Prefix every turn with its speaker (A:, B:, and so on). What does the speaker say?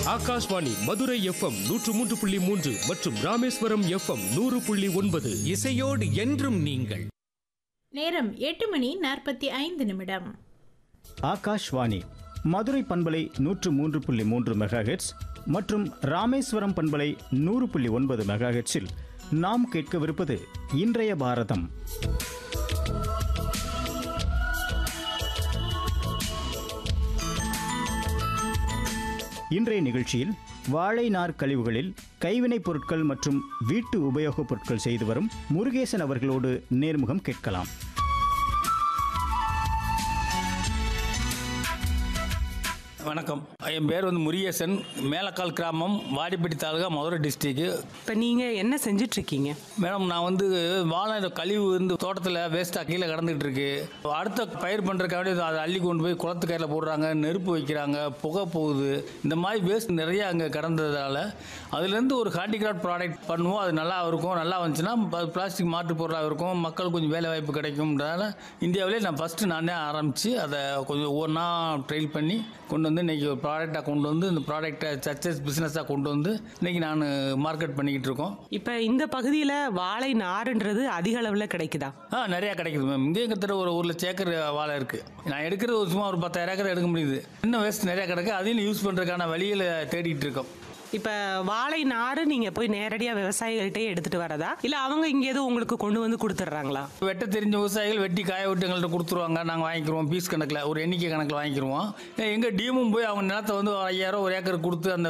A: Akashvani Madurai FM நூற்று மூன்று புள்ளி மூன்று மற்றும் ராமேஸ்வரம் எஃப்எம் நூறு புள்ளி ஒன்பது
B: இசையோடு என்றும் நீங்கள்
C: நேரம் எட்டு மணி நாற்பத்தி ஐந்து நிமிடம்
D: ஆகாஷ்வாணி மதுரை பண்பலை நூற்று மூன்று புள்ளி மூன்று மெகாஹெட்ஸ் மற்றும் ராமேஸ்வரம் பண்பலை நூறு புள்ளி ஒன்பது மெகாஹெட்ஸில் நாம் கேட்கவிருப்பது இன்றைய பாரதம் இன்றைய நிகழ்ச்சியில் வாழை நார் கழிவுகளில் கைவினைப் பொருட்கள் மற்றும் வீட்டு உபயோகப் பொருட்கள் செய்து வரும் முருகேசன் அவர்களோடு நேர்முகம் கேட்கலாம்
E: வணக்கம் என் பேர் வந்து முருகேசன் மேலக்கால் கிராமம் வாடிப்பட்டி தாலுகா மதுரை டிஸ்ட்ரிக்கு
F: இப்போ நீங்கள் என்ன செஞ்சுட்டு இருக்கீங்க
E: மேடம் நான் வந்து வாழை இந்த கழிவு வந்து தோட்டத்தில் வேஸ்ட்டாக கீழே கடந்துகிட்டு இருக்கு அடுத்த பயிர் பண்ணுறக்காண்டி அதை அள்ளி கொண்டு போய் குளத்துக்கரையில் போடுறாங்க நெருப்பு வைக்கிறாங்க புகை போகுது இந்த மாதிரி வேஸ்ட் நிறைய அங்கே கடந்ததால் அதுலேருந்து ஒரு ஹேண்டிகிராஃப்ட் ப்ராடக்ட் பண்ணுவோம் அது நல்லா இருக்கும் நல்லா வந்துச்சுன்னா பிளாஸ்டிக் மாற்று பொருளாக இருக்கும் மக்களுக்கு கொஞ்சம் வேலை வாய்ப்பு கிடைக்கும்ன்றதால இந்தியாவிலே நான் ஃபஸ்ட்டு நானே ஆரம்பித்து அதை கொஞ்சம் ஒவ்வொன்றா ட்ரெயில் பண்ணி கொண்டு வந்து இன்றைக்கி ஒரு ப்ராடக்டாக கொண்டு வந்து இந்த ப்ராடக்டை சர்ச்சஸ் பிஸ்னஸாக கொண்டு வந்து இன்றைக்கி நான் மார்க்கெட் பண்ணிக்கிட்டு இருக்கோம்
F: இப்போ இந்த பகுதியில் வாழை நாருன்றது அதிக அளவில் கிடைக்குதா
E: ஆ நிறையா கிடைக்குது மேம் இங்கே கிட்ட ஒரு ஒரு லட்சம் ஏக்கர் வாழை இருக்குது நான் எடுக்கிறது ஒரு சும்மா ஒரு பத்தாயிரம் ஏக்கர் எடுக்க முடியுது இன்னும் வேஸ்ட் நிறையா கிடக்கு அதையும் யூஸ் பண்ணுறதுக்கான வழியில் தேடிட்டு இருக்கோம்
F: இப்போ வாழை நாறு நீங்கள் போய் நேரடியாக விவசாயிகள்கிட்டே எடுத்துகிட்டு வரதா இல்லை அவங்க இங்கே எதுவும் உங்களுக்கு கொண்டு வந்து கொடுத்துட்றாங்களா
E: வெட்ட தெரிஞ்ச விவசாயிகள் வெட்டி காய விட்டு எங்கள்கிட்ட கொடுத்துருவாங்க நாங்கள் வாங்கிக்கிறோம் பீஸ் கணக்கில் ஒரு எண்ணிக்கை கணக்கில் வாங்கிக்கிறோம் எங்கள் டீமும் போய் அவங்க நிலத்தை வந்து ஐயாயிரம் ஒரு ஏக்கர் கொடுத்து அந்த